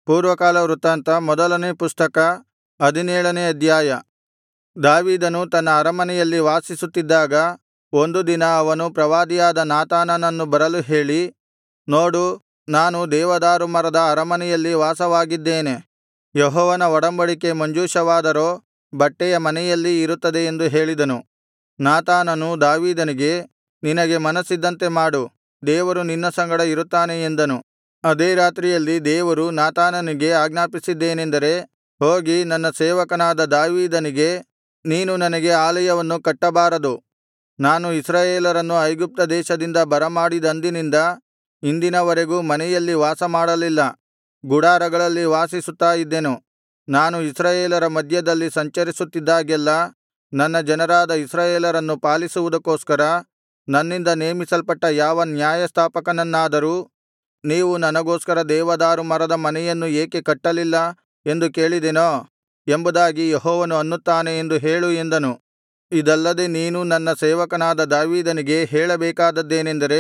ಪೂರ್ವಕಾಲ ವೃತ್ತಾಂತ ಮೊದಲನೇ ಪುಸ್ತಕ ಹದಿನೇಳನೇ ಅಧ್ಯಾಯ ದಾವೀದನು ತನ್ನ ಅರಮನೆಯಲ್ಲಿ ವಾಸಿಸುತ್ತಿದ್ದಾಗ ಒಂದು ದಿನ ಅವನು ಪ್ರವಾದಿಯಾದ ನಾತಾನನನ್ನು ಬರಲು ಹೇಳಿ ನೋಡು ನಾನು ದೇವದಾರು ಮರದ ಅರಮನೆಯಲ್ಲಿ ವಾಸವಾಗಿದ್ದೇನೆ ಯೆಹೋವನ ಒಡಂಬಡಿಕೆ ಮಂಜೂಷವಾದರೋ ಬಟ್ಟೆಯ ಮನೆಯಲ್ಲಿ ಇರುತ್ತದೆ ಎಂದು ಹೇಳಿದನು ನಾತಾನನು ದಾವೀದನಿಗೆ ನಿನಗೆ ಮನಸ್ಸಿದ್ದಂತೆ ಮಾಡು ದೇವರು ನಿನ್ನ ಸಂಗಡ ಇರುತ್ತಾನೆ ಎಂದನು ಅದೇ ರಾತ್ರಿಯಲ್ಲಿ ದೇವರು ನಾತಾನನಿಗೆ ಆಜ್ಞಾಪಿಸಿದ್ದೇನೆಂದರೆ ಹೋಗಿ ನನ್ನ ಸೇವಕನಾದ ದಾವೀದನಿಗೆ ನೀನು ನನಗೆ ಆಲಯವನ್ನು ಕಟ್ಟಬಾರದು ನಾನು ಇಸ್ರಾಯೇಲರನ್ನು ಐಗುಪ್ತ ದೇಶದಿಂದ ಬರಮಾಡಿದಂದಿನಿಂದ ಇಂದಿನವರೆಗೂ ಮನೆಯಲ್ಲಿ ವಾಸಮಾಡಲಿಲ್ಲ ಗುಡಾರಗಳಲ್ಲಿ ವಾಸಿಸುತ್ತಾ ಇದ್ದೆನು ನಾನು ಇಸ್ರಾಯೇಲರ ಮಧ್ಯದಲ್ಲಿ ಸಂಚರಿಸುತ್ತಿದ್ದಾಗೆಲ್ಲಾ ನನ್ನ ಜನರಾದ ಇಸ್ರಾಯೇಲರನ್ನು ಪಾಲಿಸುವುದಕ್ಕೋಸ್ಕರ ನನ್ನಿಂದ ನೇಮಿಸಲ್ಪಟ್ಟ ಯಾವ ನ್ಯಾಯಸ್ಥಾಪಕನನ್ನಾದರೂ ನೀವು ನನಗೋಸ್ಕರ ದೇವದಾರು ಮರದ ಮನೆಯನ್ನು ಏಕೆ ಕಟ್ಟಲಿಲ್ಲ ಎಂದು ಕೇಳಿದೆನೋ ಎಂಬುದಾಗಿ ಯೆಹೋವನು ಅನ್ನುತ್ತಾನೆ ಎಂದು ಹೇಳು ಎಂದನು ಇದಲ್ಲದೆ ನೀನು ನನ್ನ ಸೇವಕನಾದ ದಾವೀದನಿಗೆ ಹೇಳಬೇಕಾದದ್ದೇನೆಂದರೆ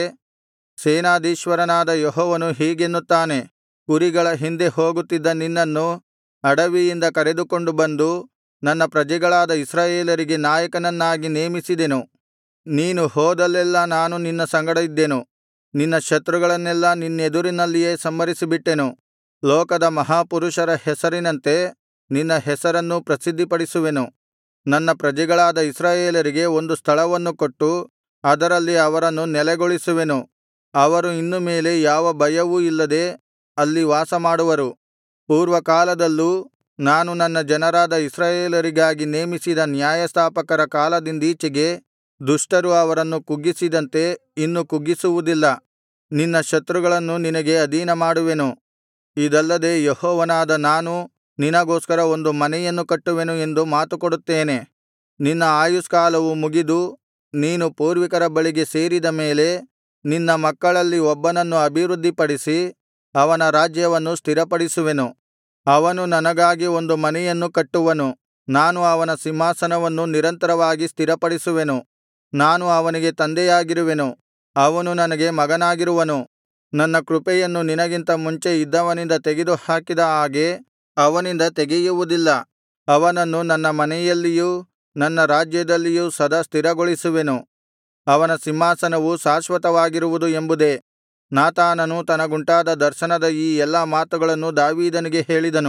ಸೇನಾಧೀಶ್ವರನಾದ ಯೆಹೋವನು ಹೀಗೆನ್ನುತ್ತಾನೆ ಕುರಿಗಳ ಹಿಂದೆ ಹೋಗುತ್ತಿದ್ದ ನಿನ್ನನ್ನು ಅಡವಿಯಿಂದ ಕರೆದುಕೊಂಡು ಬಂದು ನನ್ನ ಪ್ರಜೆಗಳಾದ ಇಸ್ರಾಯೇಲರಿಗೆ ನಾಯಕನನ್ನಾಗಿ ನೇಮಿಸಿದೆನು ನೀನು ಹೋದಲ್ಲೆಲ್ಲಾ ನಾನು ನಿನ್ನ ಸಂಗಡ ಇದ್ದೆನು ನಿನ್ನ ಶತ್ರುಗಳನ್ನೆಲ್ಲಾ ನಿನ್ನೆದುರಿನಲ್ಲಿಯೇ ಸಂಹರಿಸಿಬಿಟ್ಟೆನು ಲೋಕದ ಮಹಾಪುರುಷರ ಹೆಸರಿನಂತೆ ನಿನ್ನ ಹೆಸರನ್ನೂ ಪ್ರಸಿದ್ಧಿಪಡಿಸುವೆನು ನನ್ನ ಪ್ರಜೆಗಳಾದ ಇಸ್ರಾಯೇಲರಿಗೆ ಒಂದು ಸ್ಥಳವನ್ನು ಕೊಟ್ಟು ಅದರಲ್ಲಿ ಅವರನ್ನು ನೆಲೆಗೊಳಿಸುವೆನು ಅವರು ಇನ್ನು ಮೇಲೆ ಯಾವ ಭಯವೂ ಇಲ್ಲದೆ ಅಲ್ಲಿ ವಾಸಮಾಡುವರು ಪೂರ್ವಕಾಲದಲ್ಲೂ ನಾನು ನನ್ನ ಜನರಾದ ಇಸ್ರಾಯೇಲರಿಗಾಗಿ ನೇಮಿಸಿದ ನ್ಯಾಯಸ್ಥಾಪಕರ ಕಾಲದಿಂದೀಚೆಗೆ ದುಷ್ಟರು ಅವರನ್ನು ಕುಗ್ಗಿಸಿದಂತೆ ಇನ್ನು ಕುಗ್ಗಿಸುವುದಿಲ್ಲ ನಿನ್ನ ಶತ್ರುಗಳನ್ನು ನಿನಗೆ ಅಧೀನಮಾಡುವೆನು ಇದಲ್ಲದೆ ಯೆಹೋವನಾದ ನಾನು ನಿನಗೋಸ್ಕರ ಒಂದು ಮನೆಯನ್ನು ಕಟ್ಟುವೆನು ಎಂದು ಮಾತುಕೊಡುತ್ತೇನೆ ನಿನ್ನ ಆಯುಷ್ಕಾಲವು ಮುಗಿದು ನೀನು ಪೂರ್ವಿಕರ ಬಳಿಗೆ ಸೇರಿದ ಮೇಲೆ ನಿನ್ನ ಮಕ್ಕಳಲ್ಲಿ ಒಬ್ಬನನ್ನು ಅಭಿವೃದ್ಧಿಪಡಿಸಿ ಅವನ ರಾಜ್ಯವನ್ನು ಸ್ಥಿರಪಡಿಸುವೆನು ಅವನು ನನಗಾಗಿ ಒಂದು ಮನೆಯನ್ನು ಕಟ್ಟುವನು ನಾನು ಅವನ ಸಿಂಹಾಸನವನ್ನು ನಿರಂತರವಾಗಿ ಸ್ಥಿರಪಡಿಸುವೆನು ನಾನು ಅವನಿಗೆ ತಂದೆಯಾಗಿರುವೆನು ಅವನು ನನಗೆ ಮಗನಾಗಿರುವನು ನನ್ನ ಕೃಪೆಯನ್ನು ನಿನಗಿಂತ ಮುಂಚೆ ಇದ್ದವನಿಂದ ತೆಗೆದುಹಾಕಿದ ಹಾಗೆ ಅವನಿಂದ ತೆಗೆಯುವುದಿಲ್ಲ ಅವನನ್ನು ನನ್ನ ಮನೆಯಲ್ಲಿಯೂ ನನ್ನ ರಾಜ್ಯದಲ್ಲಿಯೂ ಸದಾ ಸ್ಥಿರಗೊಳಿಸುವೆನು ಅವನ ಸಿಂಹಾಸನವು ಶಾಶ್ವತವಾಗಿರುವುದು ಎಂಬುದೇ ನಾತಾನನು ತನಗುಂಟಾದ ದರ್ಶನದ ಈ ಎಲ್ಲಾ ಮಾತುಗಳನ್ನು ದಾವೀದನಿಗೆ ಹೇಳಿದನು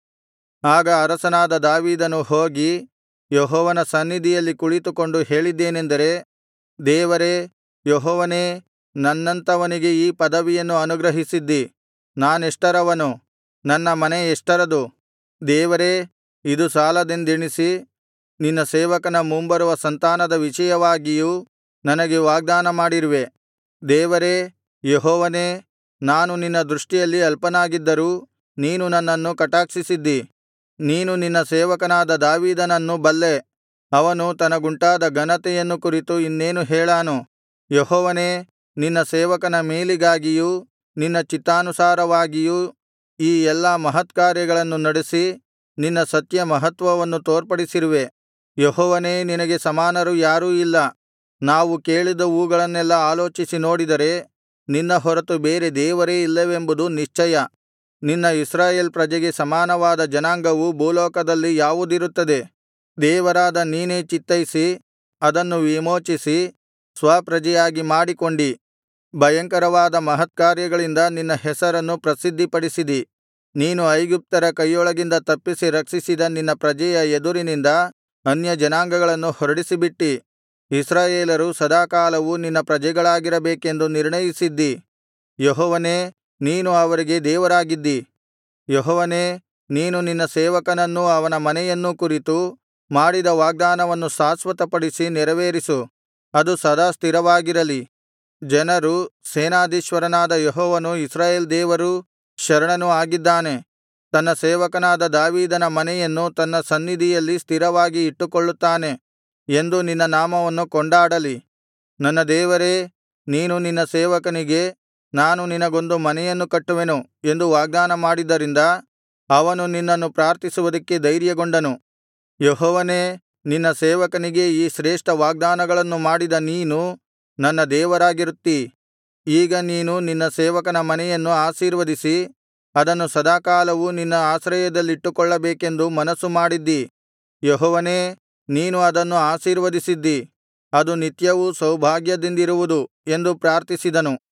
ಆಗ ಅರಸನಾದ ದಾವೀದನು ಹೋಗಿ ಯೆಹೋವನ ಸನ್ನಿಧಿಯಲ್ಲಿ ಕುಳಿತುಕೊಂಡು ಹೇಳಿದ್ದೇನೆಂದರೆ ದೇವರೇ ಯೆಹೋವನೇ ನನ್ನಂಥವನಿಗೆ ಈ ಪದವಿಯನ್ನು ಅನುಗ್ರಹಿಸಿದ್ದಿ ನಾನೆಷ್ಟರವನು ನನ್ನ ಮನೆ ಎಷ್ಟರದು ದೇವರೇ ಇದು ಸಾಲದೆಂದೆಣಿಸಿ ನಿನ್ನ ಸೇವಕನ ಮುಂಬರುವ ಸಂತಾನದ ವಿಷಯವಾಗಿಯೂ ನನಗೆ ವಾಗ್ದಾನ ಮಾಡಿರುವೆ ದೇವರೇ ಯೆಹೋವನೇ ನಾನು ನಿನ್ನ ದೃಷ್ಟಿಯಲ್ಲಿ ಅಲ್ಪನಾಗಿದ್ದರೂ ನೀನು ನನ್ನನ್ನು ಕಟಾಕ್ಷಿಸಿದ್ದಿ ನೀನು ನಿನ್ನ ಸೇವಕನಾದ ದಾವೀದನನ್ನು ಬಲ್ಲೆ ಅವನು ತನಗುಂಟಾದ ಘನತೆಯನ್ನು ಕುರಿತು ಇನ್ನೇನು ಹೇಳಾನು ಯೆಹೋವನೇ ನಿನ್ನ ಸೇವಕನ ಮೇಲಿಗಾಗಿಯೂ ನಿನ್ನ ಚಿತ್ತಾನುಸಾರವಾಗಿಯೂ ಈ ಎಲ್ಲಾ ಮಹತ್ಕಾರ್ಯಗಳನ್ನು ನಡೆಸಿ ನಿನ್ನ ಸತ್ಯ ಮಹತ್ವವನ್ನು ತೋರ್ಪಡಿಸಿರುವೆ ಯೆಹೋವನೇ ನಿನಗೆ ಸಮಾನರು ಯಾರೂ ಇಲ್ಲ ನಾವು ಕೇಳಿದವುಗಳನ್ನೆಲ್ಲಾ ಆಲೋಚಿಸಿ ನೋಡಿದರೆ ನಿನ್ನ ಹೊರತು ಬೇರೆ ದೇವರೇ ಇಲ್ಲವೆಂಬುದು ನಿಶ್ಚಯ ನಿನ್ನ ಇಸ್ರಾಯೇಲ್ ಪ್ರಜೆಗೆ ಸಮಾನವಾದ ಜನಾಂಗವು ಭೂಲೋಕದಲ್ಲಿ ಯಾವುದಿರುತ್ತದೆ ದೇವರಾದ ನೀನೇ ಚಿತ್ತೈಸಿ ಅದನ್ನು ವಿಮೋಚಿಸಿ ಸ್ವಪ್ರಜೆಯಾಗಿ ಮಾಡಿಕೊಂಡಿ ಭಯಂಕರವಾದ ಮಹತ್ಕಾರ್ಯಗಳಿಂದ ನಿನ್ನ ಹೆಸರನ್ನು ಪ್ರಸಿದ್ಧಿಪಡಿಸಿದಿ ನೀನು ಐಗುಪ್ತರ ಕೈಯೊಳಗಿಂದ ತಪ್ಪಿಸಿ ರಕ್ಷಿಸಿದ ನಿನ್ನ ಪ್ರಜೆಯ ಎದುರಿನಿಂದ ಅನ್ಯಜನಾಂಗಗಳನ್ನು ಹೊರಡಿಸಿಬಿಟ್ಟಿ ಇಸ್ರಾಯೇಲರು ಸದಾಕಾಲವೂ ನಿನ್ನ ಪ್ರಜೆಗಳಾಗಿರಬೇಕೆಂದು ನಿರ್ಣಯಿಸಿದ್ದಿ ಯೆಹೋವನೇ ನೀನು ಅವರಿಗೆ ದೇವರಾಗಿದ್ದಿ ಯೆಹೋವನೇ ನೀನು ನಿನ್ನ ಸೇವಕನನ್ನೂ ಅವನ ಮನೆಯನ್ನೂ ಕುರಿತು ಮಾಡಿದ ವಾಗ್ದಾನವನ್ನು ಶಾಶ್ವತಪಡಿಸಿ ನೆರವೇರಿಸು ಅದು ಸದಾ ಸ್ಥಿರವಾಗಿರಲಿ ಜನರು ಸೇನಾಧೀಶ್ವರನಾದ ಯೆಹೋವನು ಇಸ್ರಾಯೇಲ್ ದೇವರೂ ಶರಣನೂ ಆಗಿದ್ದಾನೆ ತನ್ನ ಸೇವಕನಾದ ದಾವೀದನ ಮನೆಯನ್ನು ತನ್ನ ಸನ್ನಿಧಿಯಲ್ಲಿ ಸ್ಥಿರವಾಗಿ ಇಟ್ಟುಕೊಳ್ಳುತ್ತಾನೆ ಎಂದು ನಿನ್ನ ನಾಮವನ್ನು ಕೊಂಡಾಡಲಿ ನನ್ನ ದೇವರೇ ನೀನು ನಿನ್ನ ಸೇವಕನಿಗೆ ನಾನು ನಿನಗೊಂದು ಮನೆಯನ್ನು ಕಟ್ಟುವೆನು ಎಂದು ವಾಗ್ದಾನ ಮಾಡಿದ್ದರಿಂದ ಅವನು ನಿನ್ನನ್ನು ಪ್ರಾರ್ಥಿಸುವುದಕ್ಕೆ ಧೈರ್ಯಗೊಂಡನು ಯೆಹೋವನೇ ನಿನ್ನ ಸೇವಕನಿಗೆ ಈ ಶ್ರೇಷ್ಠ ವಾಗ್ದಾನಗಳನ್ನು ಮಾಡಿದ ನೀನು ನನ್ನ ದೇವರಾಗಿರುತ್ತೀ ಈಗ ನೀನು ನಿನ್ನ ಸೇವಕನ ಮನೆಯನ್ನು ಆಶೀರ್ವದಿಸಿ ಅದನ್ನು ಸದಾಕಾಲವೂ ನಿನ್ನ ಆಶ್ರಯದಲ್ಲಿಟ್ಟುಕೊಳ್ಳಬೇಕೆಂದು ಮನಸ್ಸು ಮಾಡಿದ್ದಿ ಯೆಹೋವನೇ ನೀನು ಅದನ್ನು ಆಶೀರ್ವದಿಸಿದ್ದಿ ಅದು ನಿತ್ಯವೂ ಸೌಭಾಗ್ಯದಿಂದಿರುವುದು ಎಂದು ಪ್ರಾರ್ಥಿಸಿದನು